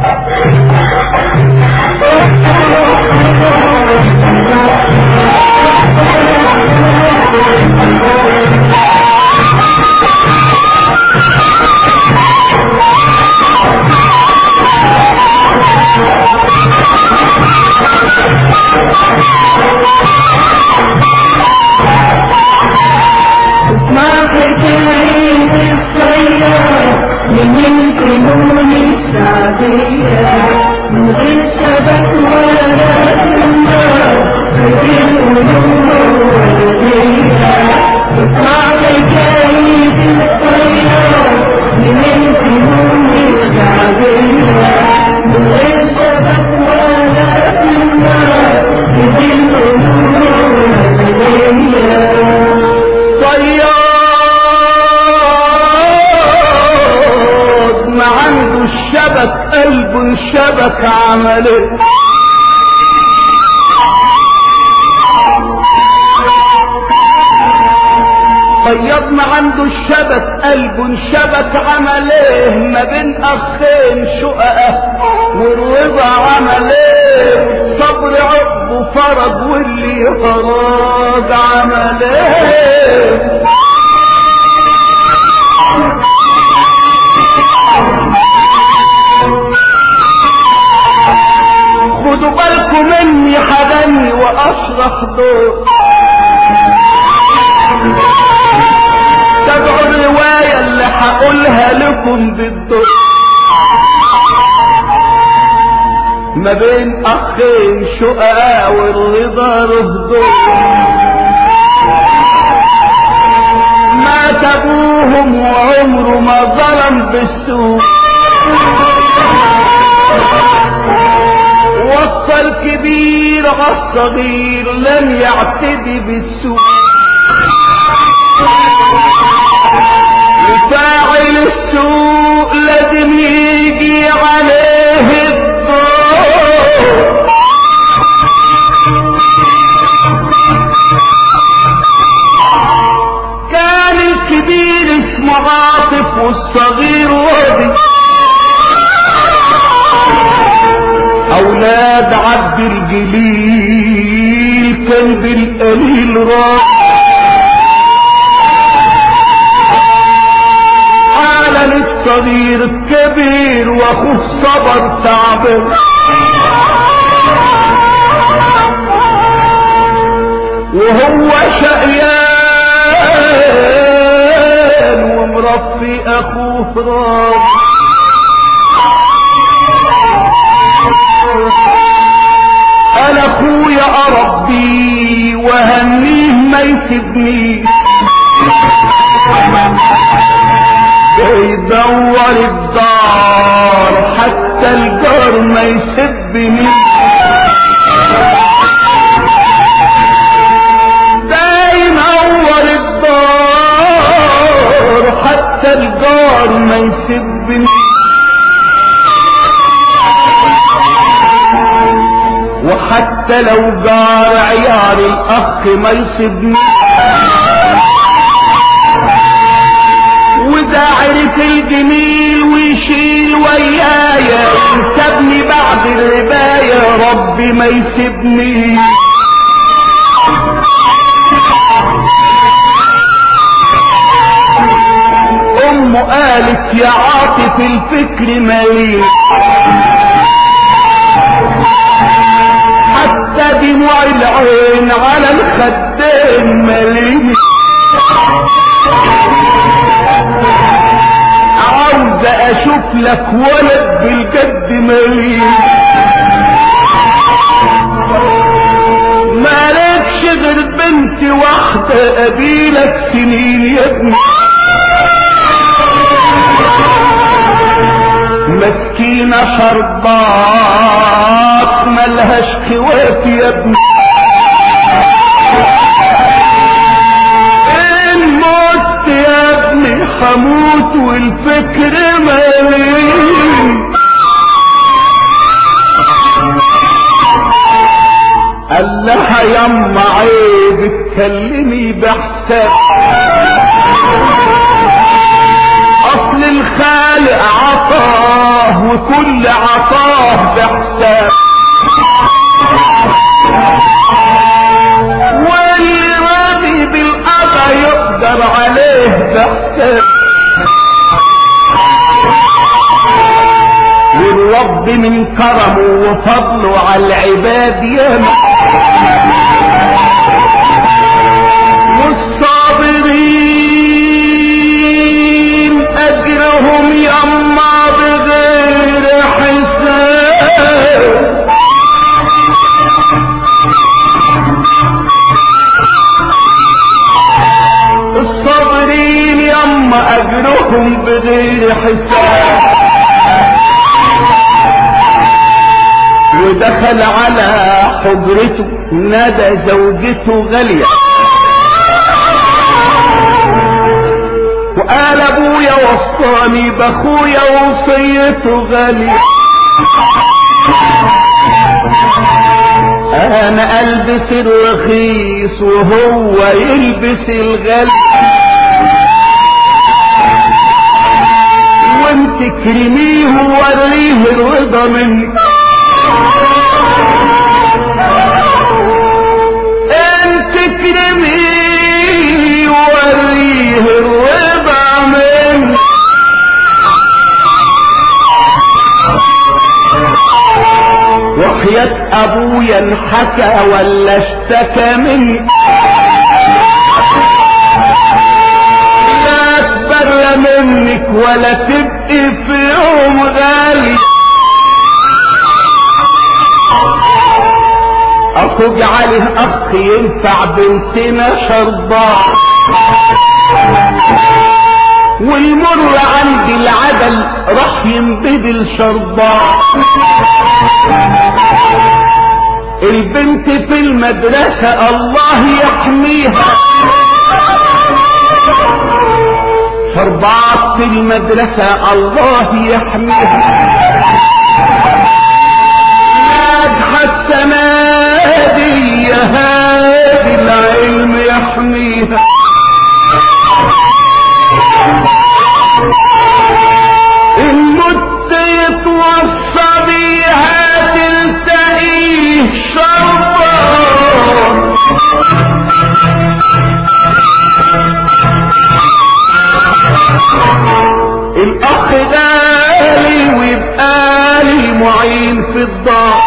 ما حكاية الطيار من الفنون الشعبية من غير شبك ولا سمار في القلوب والغية ما حكاية الطيار من الفنون الشعبية من غير شبك ولا سمار في القلوب والغية صياد ما عنده الشبك قلب انشبك عمله صياد ما عنده الشبك قلب انشبك عمله ما بين اخين شققه والرضا عمله الصبر عقب فرج واللي فراج عمله خدوا بالكم مني حدني واشرح دور تابعوا الرواية اللي هقولها لكم بالدور ما بين اخين شقاء والرضا رهدور مات ابوهم وعمره ما ظلم بالسوء وصى الكبير عالصغير لم يعتدي بالسوء وفاعل السوء لازم يجي عليه الضوء كان الكبير اسمه عاطف والصغير راضي اولاد عبد الجليل كان بالقليل راضي عالم الصغير الكبير واخوه صبر تعبان وهو شقيان ومرفي اخوه راضي انا اخويا اربيه وهنيه ما يسيبنيش يدور الدار حتى الجار ما يسبني دايم اول الدار حتى الجار ما يسبني وحتى لو جار عيار الاخ ما يسيبني وده عرف الجميل ويشيل ويايا سابني بعد الرباية ربي ما يسيبني امه قالت يا عاطف الفكر مليء حتى دموع العين على الخدين مليء عاوز اشوف لك ولد بالجد مليء مالكش غير بنت واحدة قبيلك سنين يا ابني مسكينة شربات ملهاش خوات يا ابني ان مت يا ابني حموت والفكر مالي قال لها يما عيب اتكلمي بحساب اصل الخالق عطاه وكل عطاه بحساب واللي راضي بالقضا يقدر عليه بحساب والرب من كرمه وفضله على العباد ياما والصابرين اجرهم يما بغير حساب الصابرين يما اجرهم بغير حساب ودخل على حجرته نادى زوجته غالية وقال ابويا وصاني باخويا وصيته غالية انا البس الرخيص وهو يلبس الغالي وانت كرميه ووريه الرضا منك انت كرميه ووريه الرضا منك وحياة ابويا انحكى ولا اشتكى مني لا تبرى منك ولا تبقي في يوم غالي اخوك عليه اخ ينفع بنتنا شربان والمر عند العدل راح ينبدل شربان البنت في المدرسة الله يحميها شربات في المدرسة الله يحميها ناجحة السنة دي يا هادي العلم يحميها المت يتوصى بيها تلتقيه شربان الاخ غالي ويبقى لي معين في الدار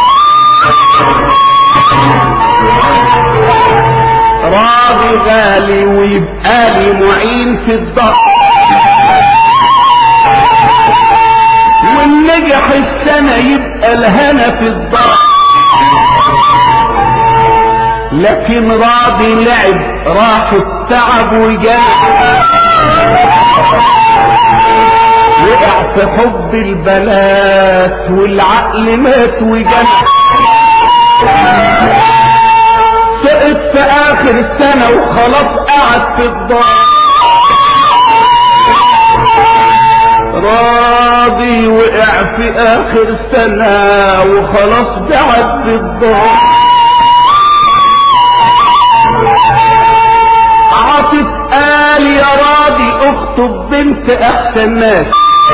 راضي غالي ويبقى لي معين في الدار والنجح السنة يبقى الهنا في الدار لكن راضي لعب راح التعب وجاء وقع في حب البنات والعقل مات وجن سقط في اخر السنة وخلاص قعد في الدار راضي وقع في اخر سنة وخلاص قعد في الدار عاطف قال يا راضي اخطب بنت احسن ناس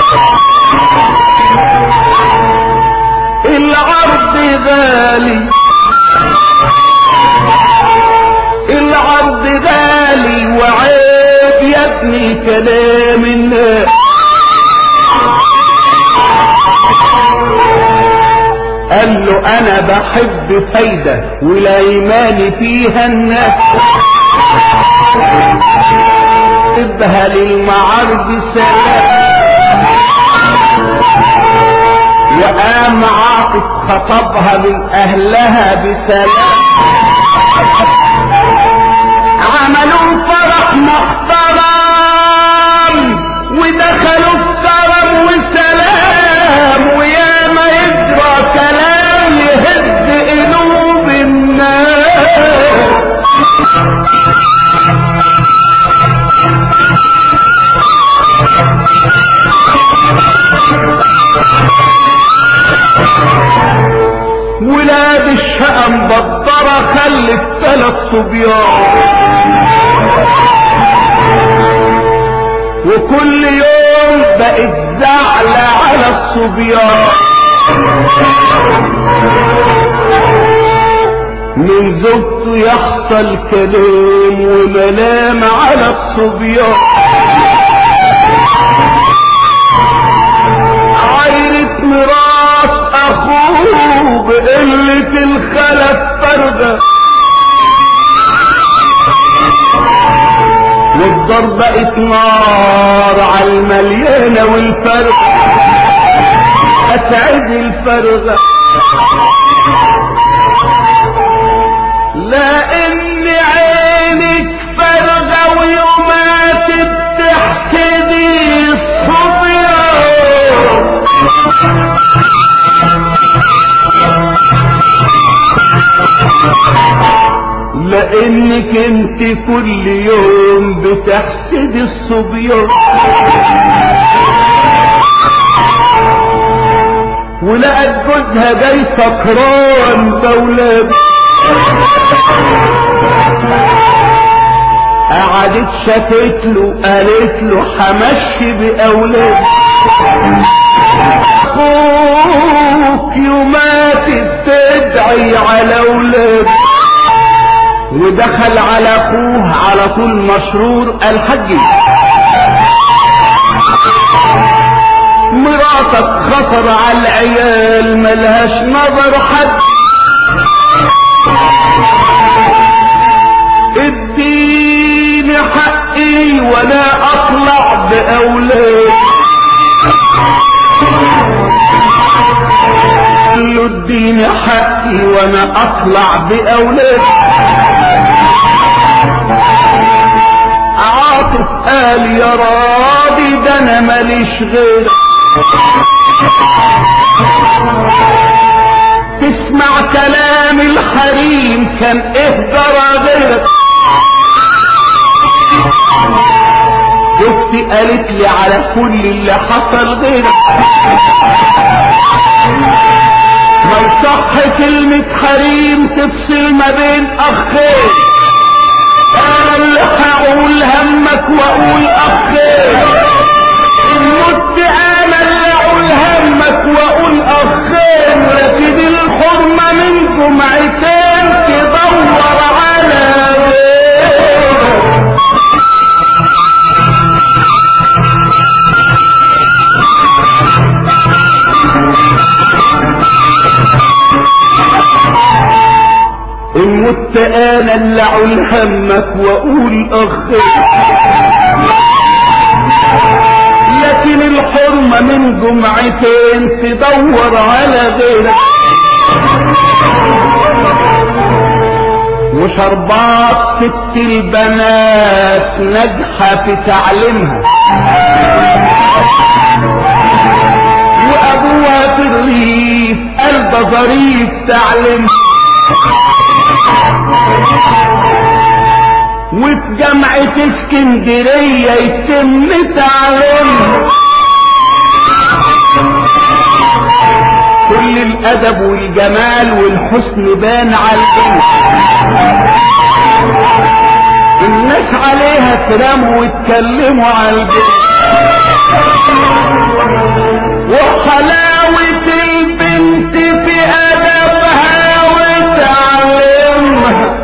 العرض غالي العرض غالي وعيب يا ابني كلام الناس قال له انا بحب فايدة ولايماني فيها الناس ابها للمعارض سلام وقام عاطف خطبها من اهلها بسلام عملوا فرح محترم ودخلوا الكرم وسلام ويا ما يجرى كلام يهز قلوب الناس ولاد الشقم بطرة خلت ثلاث صبيان وكل يوم بقت الزعل على الصبيان من زوجته يحصل كلام وملام على الصبيان عيرة مرات اخوه بقلة الخلف فرده والضرب بقت نار على المليانة والفرق اسعد الفرغة لان عينك فرغة ويومات بتحسدي الصبيان لانك انت كل يوم بتحسد الصبيان ولقت جوزها جاي سكران دولاب قعدت شافت له قالت له همشي باولاد اخوك يومات تدعي على اولاد ودخل على اخوه على طول مشرور الحج مراتك خطر على العيال ملهاش نظر حد اديني حقي ولا اطلع باولاد قال له اديني حقي وانا اطلع باولاد عاطف قال يا راضي ده انا ماليش غير تسمع كلام الحريم كان ايه جرى غيرك اختي قالت لي على كل اللي حصل غيرك ما يصح كلمة حريم تفصل ما بين اخين قال هقول همك واقول اخين ان مت انا اللي اقول همك واقول اخين لكن الحرمة من جمعتين تدور على غيرك ان مت انا اللي اقول همك واقول اخير لكن الحرمة من جمعتين تدور على غيرك وشربات ست البنات ناجحة في تعليمها وابوها في الريف قلب ظريف تعليمها وفي جامعة اسكندرية يتم تعليمها كل الادب والجمال والحسن بان على البنت الناس عليها تراموا واتكلموا على البنت وحلاوة البنت في ادبها وتعليمها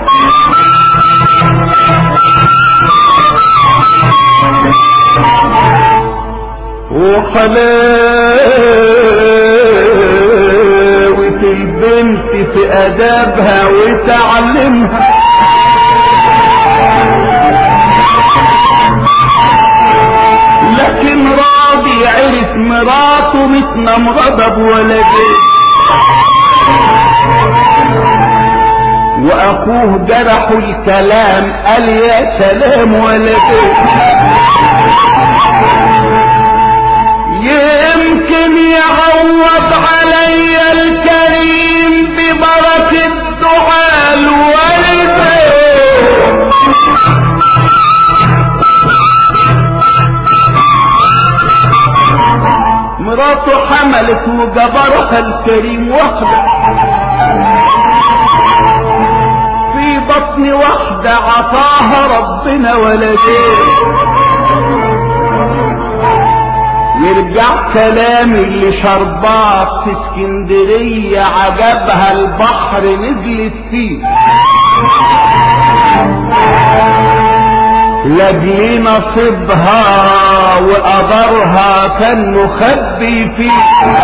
وحلاوة البنت في ادابها وتعلمها لكن راضي عرف مراته متنمرضة بولدين واخوه جرحوا الكلام قال يا سلام ولدين يمكن يعوض علي الكريم ببركة دعاء الوالدين مراته حملت وجبرها الكريم واحدة في بطن واحدة عطاها ربنا ولدين يرجع كلامي اللي شربات في اسكندرية عجبها البحر نزلت فيه لاجل نصيبها وقدرها كان مخبي فيه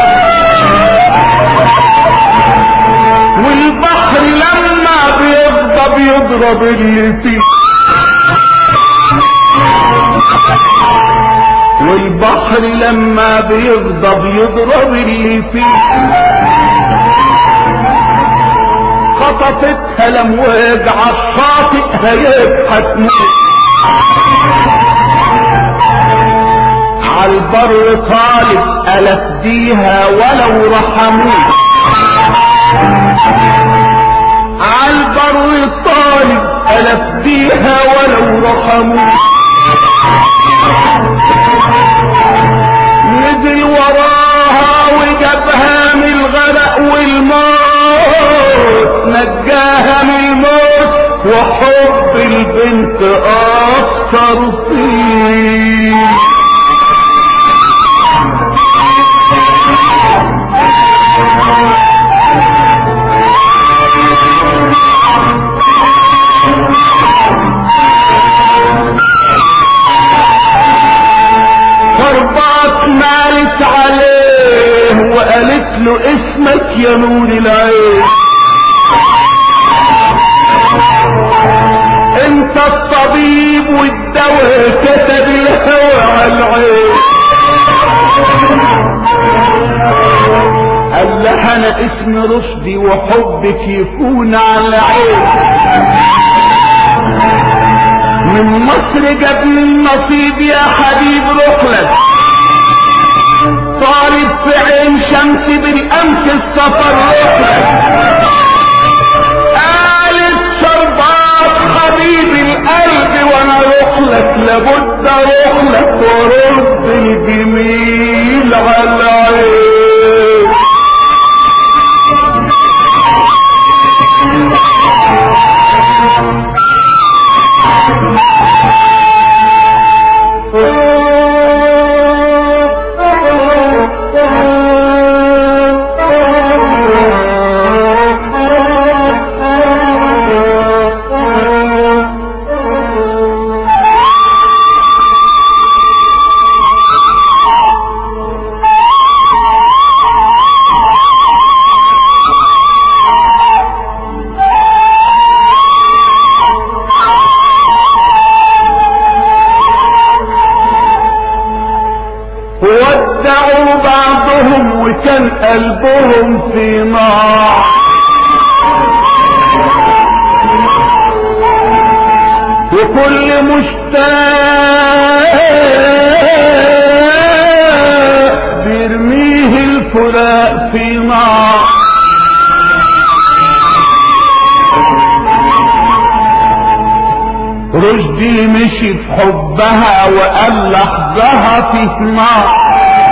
والبحر لما بيغضب يضرب اللي فيه والبحر لما بيغضب يضرب اللي فيه خطفتها الامواج عالشاطئ هيبقى تموت عالبر طالب ألف ديها ولو رحموه عالبر طالب ألف ديها ولو رحموه نزل وراها وجابها من الغرق والموت نجاها من الموت وحب البنت أكثر فيه فربات مالت عليه وقالت له اسمك يا نور العين انت الطبيب والدواء كتب الهوى على العين قال لها انا اسم رشدي وحبك يكون على عين من مصر جاب لي النصيب يا حبيب رحلك طالب في عين شمس بالامس السفر رحلك قالت شربات حبيب القلب وانا رحلك لابد رحلك ورد الجميل على عين ودعوا بعضهم وكان قلبهم في نار وكل مشتاق بيرميه الفراق في نار رشدي مشي في حبها وقال لحظها في نار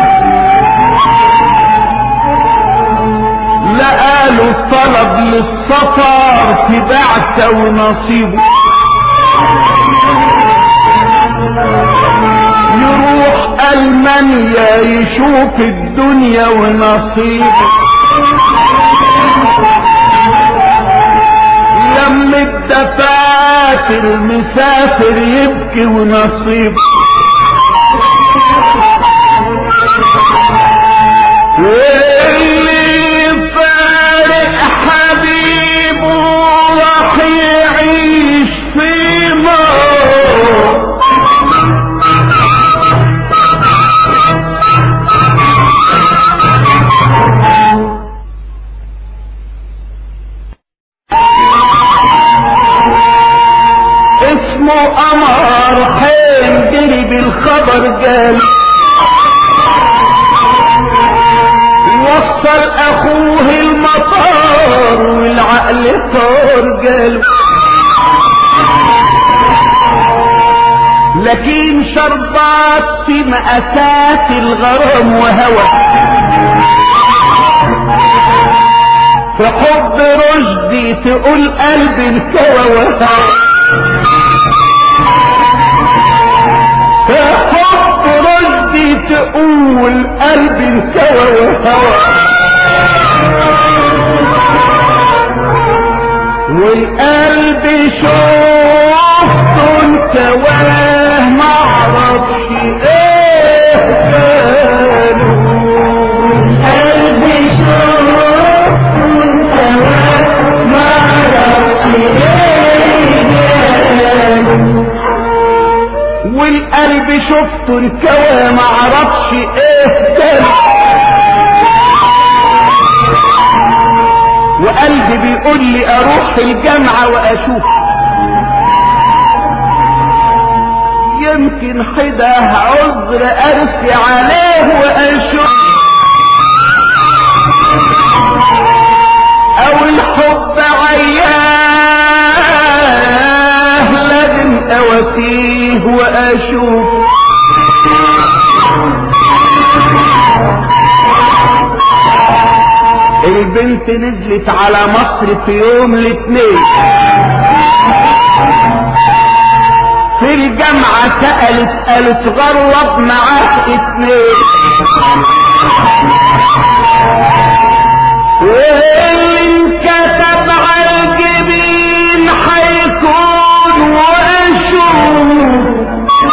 لقاله طلب للسفر في بعثة ونصيبه يروح ألمانيا يشوف الدنيا ونصيبه لم الدفاتر مسافر يبكي ونصيبه واللي فارق حبيبه راح يعيش في نار اسمه قمر حين جري بالخبر قال وصل اخوه المطار والعقل طار قال لكن شربات في مأساة الغرام وهوى في حب رشدي تقول قلبي انكوى وهوى في حب رشدي تقول قلبي انكوى وهوى والقلب شفته انكواه معرفش ايه قالوا قلبي شوف انت ما اعرفش ايه جاله والقلب شفته انكوى معرفش ايه قالوا وقلبي بيقول لي اروح الجامعة واشوف يمكن حده عذر ارسي عليه واشوف او الحب عياه لازم اوفيه واشوف البنت نزلت على مصر في يوم الاثنين في الجامعة سألت قالت غرب معاك اتنين واللي انكتب على الجبين حيكون واشوف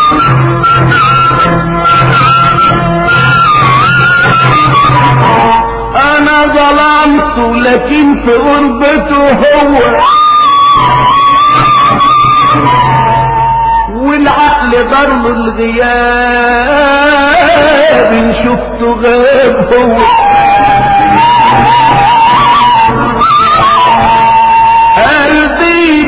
انا ظلمته لكن في غربته هو والعقل ضرب الغياب إن شفته غاب هو قلبي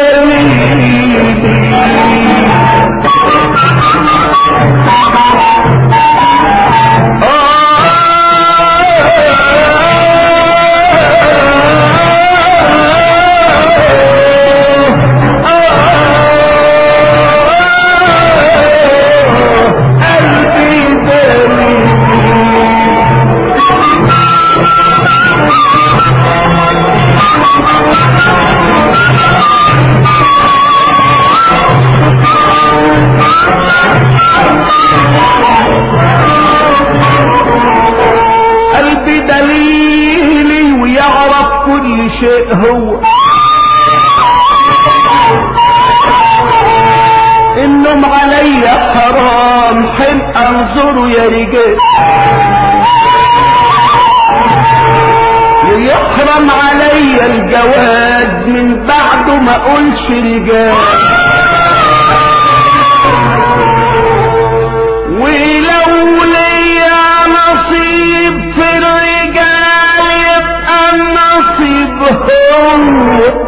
قلبي دليلي ويعرف كل شيء هو النوم علي حرام حين انظره يا رجال ويحرم علي الجواز من بعده ما اقولش رجال ولو ليا نصيب في الرجال يبقى النصيب هو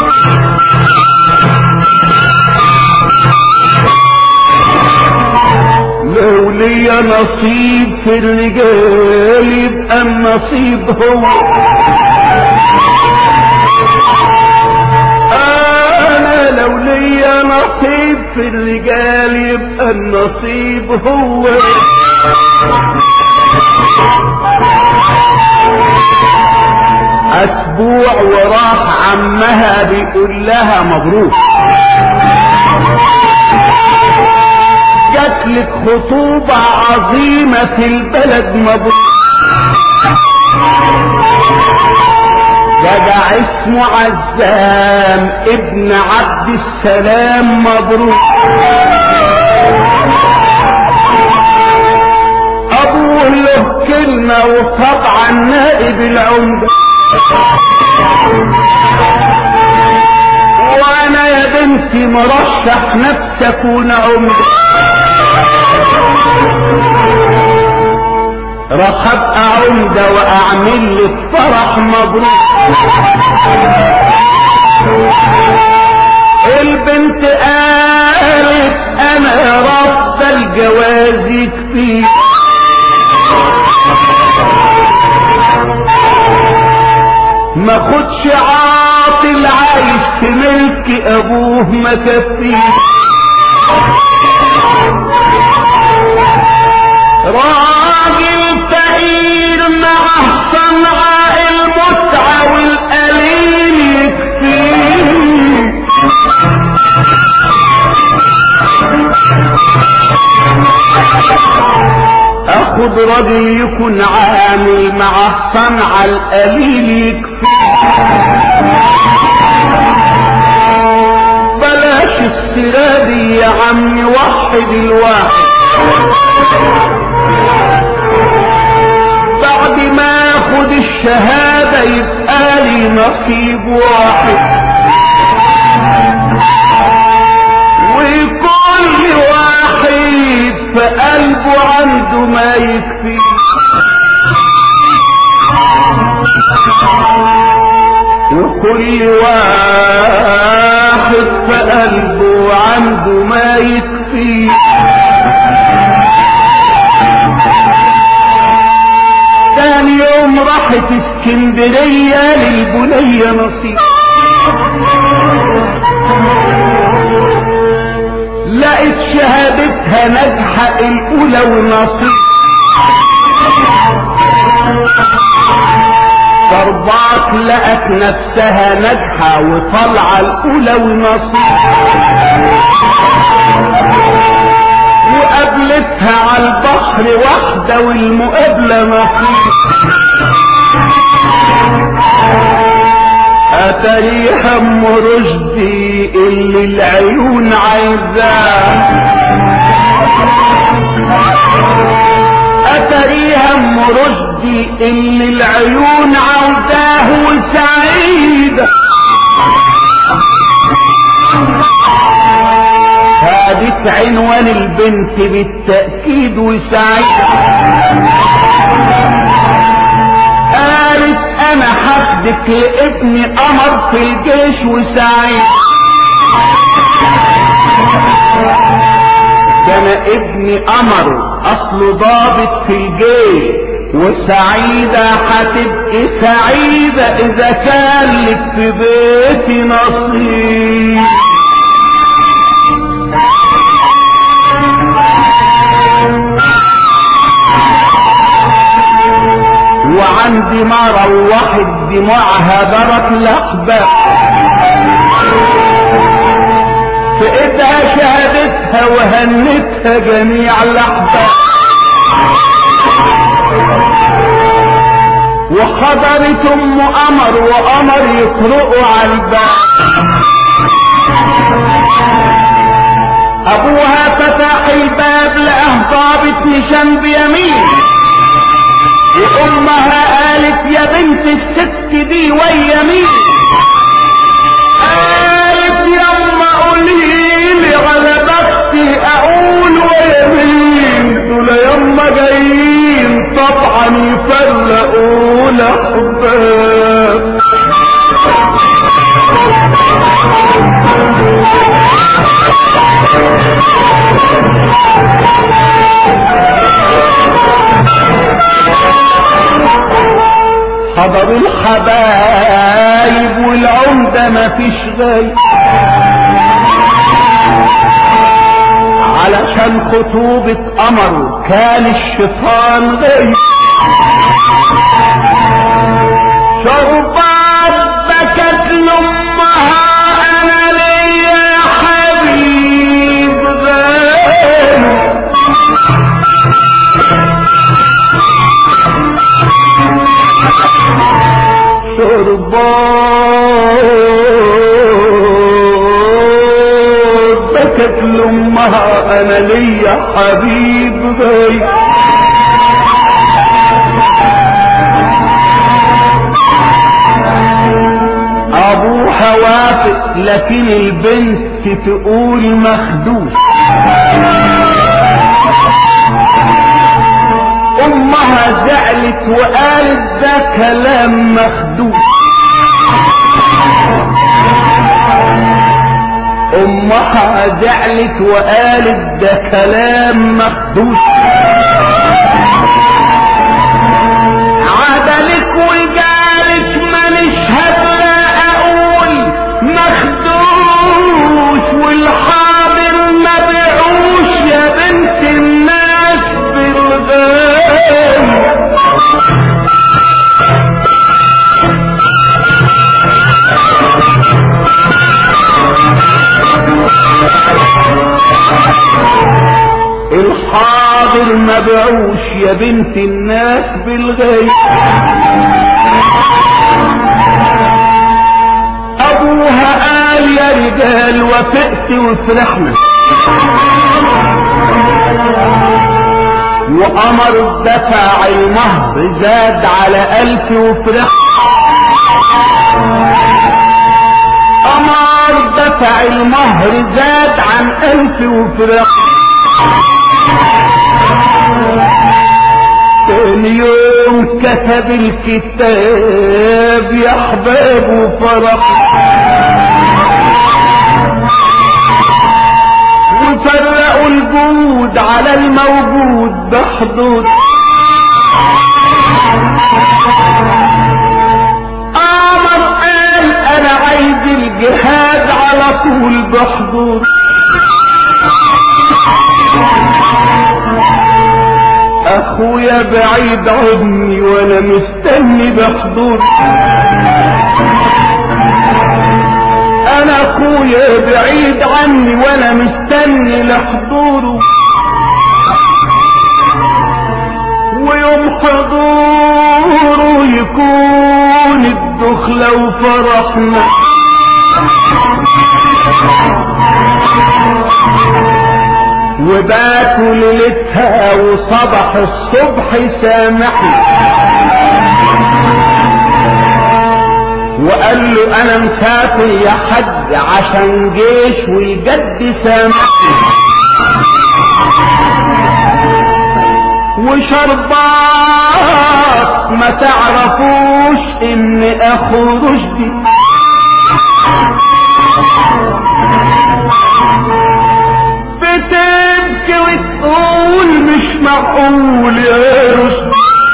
لو ليا نصيب في الرجال يبقى النصيب هو انا لو ليا نصيب في الرجال يبقى النصيب هو اسبوع وراح عمها بيقول لها مبروك جات لك خطوبة عظيمة في البلد مبروك جدع اسمه عزام ابن عبد السلام مبروك ابوه له كلمة وطبعا نائب العمدة وانا يا بنتي مرشح نفسي اكون عمدة راح ابقى عمدة واعمل لك فرح مبروك البنت قالت انا رب الجواز يكفي ما خدش عاطل عايش في ملك ابوه ما كفيه راجل فقير مع صنعاء المتعة والقليل يكفيه الراجل يكون عامل مع الصنعة القليل يكفي بلاش السيرة دي يا عمي وحد الواحد بعد ما ياخد الشهادة يبقى لي نصيب واحد وكل واحد في قلبه عنده ما يكفي وكل واحد في قلبه عنده ما يكفي تاني يوم راحت اسكندرية للبنية نصيب لقيت شهادتها ناجحة الأولى والنصيب ضربات لقت نفسها ناجحة وطالعة الأولى ونصيب وقابلتها على البحر واحدة والمقابلة نصيب أتريها أم رشدي اللي العيون عايزاه أتريها أم رشدي اللي العيون عاوزاه وسعيدة هادت عنوان البنت بالتأكيد وسعيدة قالت انا حدك لابني قمر في الجيش وسعيد كان ابني قمر اصله ضابط في الجيش وسعيدة هتبقي سعيدة اذا كان لك في بيتي نصيب وعندي ما روحت دموعها برت لحبة في ايدها شهادتها وهنتها جميع لحبة وحضرت ام قمر وقمر يطرقوا على الباب ابوها فتح الباب لقاه ضابط نشان بيمين وامها قالت يا بنت الست دي ويا مين قالت يما قوليلي على بختي اقول ويا مين دول يما جايين طبعا يفرقوا الاحباب حضروا الحبايب والعمدة مفيش غير علشان خطوبة قمر كان الشيطان غير شربات بكت لامها انا ليا يا حبيب غير شربات بكت لامها انا ليا حبيب غير ابوها وافق لكن البنت تقول مخدوش امها زعلت وقالت ده كلام مخدوش امها زعلت وقالت ده كلام مخدوش عدلك وجالك ما نشهد لا اقول مخدوش والحاضر ما بيعوش يا بنت الناس بالغالي الحاضر ما بعوش يا بنت الناس بالغيب ابوها قال يا رجال وافقت وفرحنا وامر دفع المهر زاد على الف وفرح امر دفع المهر زاد عن الف وفرح تاني يوم كتب الكتاب يا احباب وفرح وفرقوا الجود على الموجود بحدود امر قال انا عايز الجهاد على طول بحدود اخويا بعيد عني وانا مستني بحضور انا اخويا بعيد عني وانا مستني لحضوره ويوم حضوره يكون الدخلة وفرحنا وباتوا ليلتها وصبح الصبح سامحني وقال له انا مسافر يا حج عشان جيش والجد سامحني وشربات ما تعرفوش ان اخو رشدي بتبكي وتقول مش معقول يا رشدي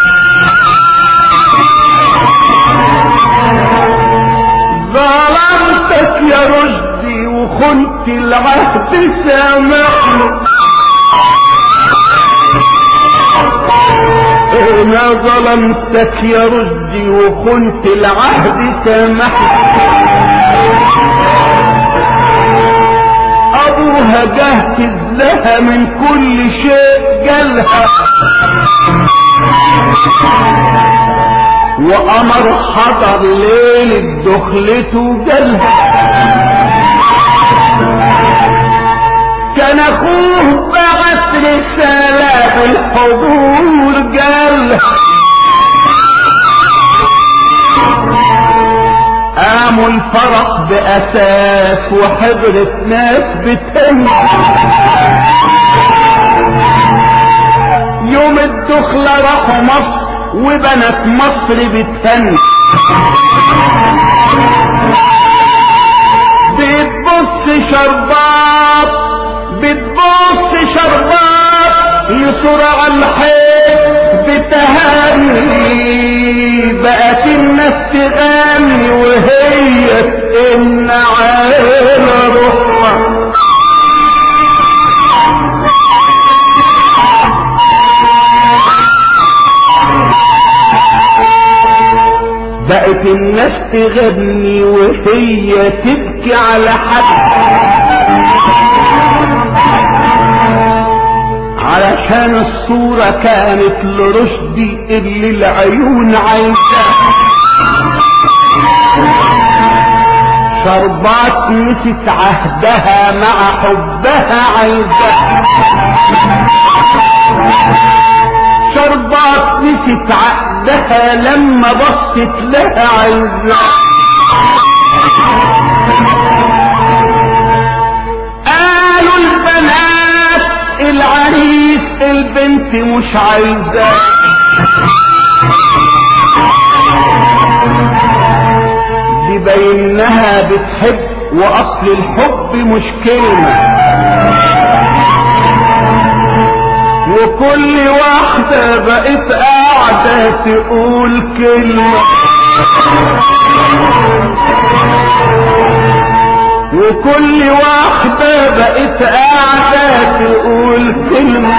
ظلمتك يا رشدي وخنت العهد سامحني انا ظلمتك يا رشدي وخنت العهد سامحني ابوها جهز لها من كل شيء جالها وامر حضر ليلة دخلته جالها كان اخوه بعت رسالة بالحضور جالها قاموا الفرح بأساس وحضرت ناس بتهني يوم الدخلة راحوا مصر وبنات مصر بتهني بتبص شربات بتبص شربات يصر على الحيط بتهاني بقت الناس تغني وهي تئن على روحها بقت الناس تغني وهي تبكي على حد علشان الصورة كانت لرشدي اللي العيون عايزاه شربات نسيت عهدها مع حبها عايزاه شربات نسيت عهدها لما بصت لها عايزاه قالوا البنات العريس البنت مش عايزاه دي بينها بتحب واصل الحب مش كلمة وكل واحدة بقت قاعدة تقول كلمة وكل واحدة بقت قاعدة تقول كلمة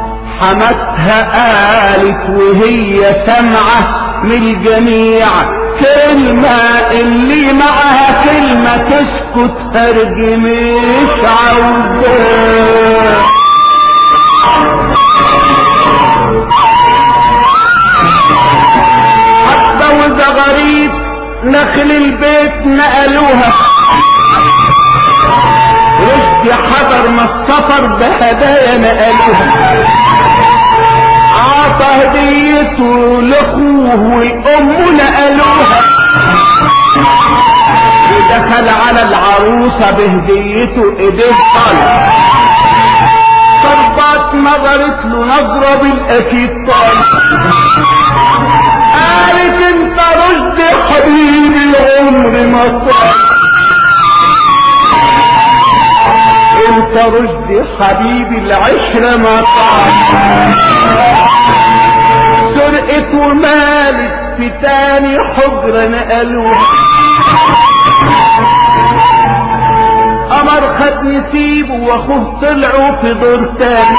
حماتها قالت وهي سامعة من الجميع عالكلمة اللي معها كلمة تسكت هرج مش عاوزاه حتى وإذا غريب نخل البيت نقلوها رشدي حضر ما السفر بهدايا نقلوها عطى هديته لاخوه وامه نقلوها ودخل على العروسة بهديته ايديه طالع صربات نظرت له نظرة بالاكيد طالع قالت انت رشدي حبيبي العمر ما طال انت رشدي حبيبي العشرة ما طال سرقت ومالت في تاني حجرة نقلوها قمر خد نسيبه واخوه طلعوا في دور تاني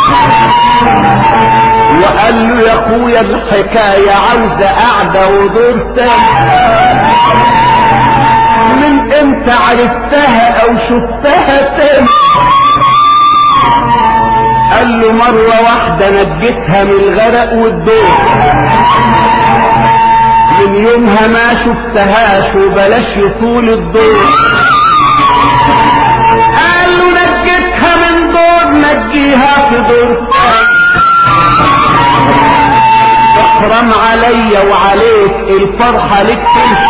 وقال له يا اخويا الحكاية عاوزة قعدة ودور تاني من امتى عرفتها او شفتها تاني قال له مرة واحدة نجيتها من الغرق والدور من يومها ما شفتهاش وبلاش يطول الدور قال له نجيتها من دور نجيها في دور تاني احرم عليا وعليك الفرحة لك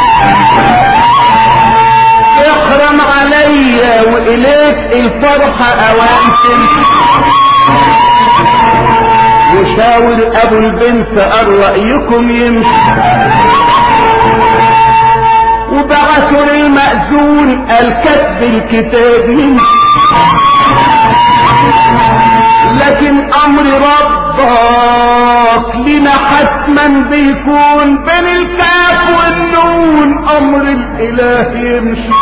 احرم عليا واليك الفرحة اوان وشاور ابو البنت قال رأيكم يمشي وبعثوا للمأذون قال كتب الكتاب يمشي لكن امر ربك لنا حتما بيكون بين الكاف والنون امر الاله يمشي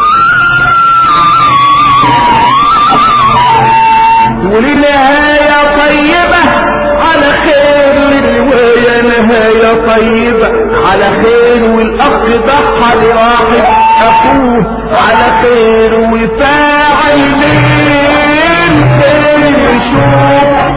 ولنهاية طيبة على خير للرواية نهاية طيبة على خير والاخ ضحى لراحة اخوه على خير وفاعلين خير يشوف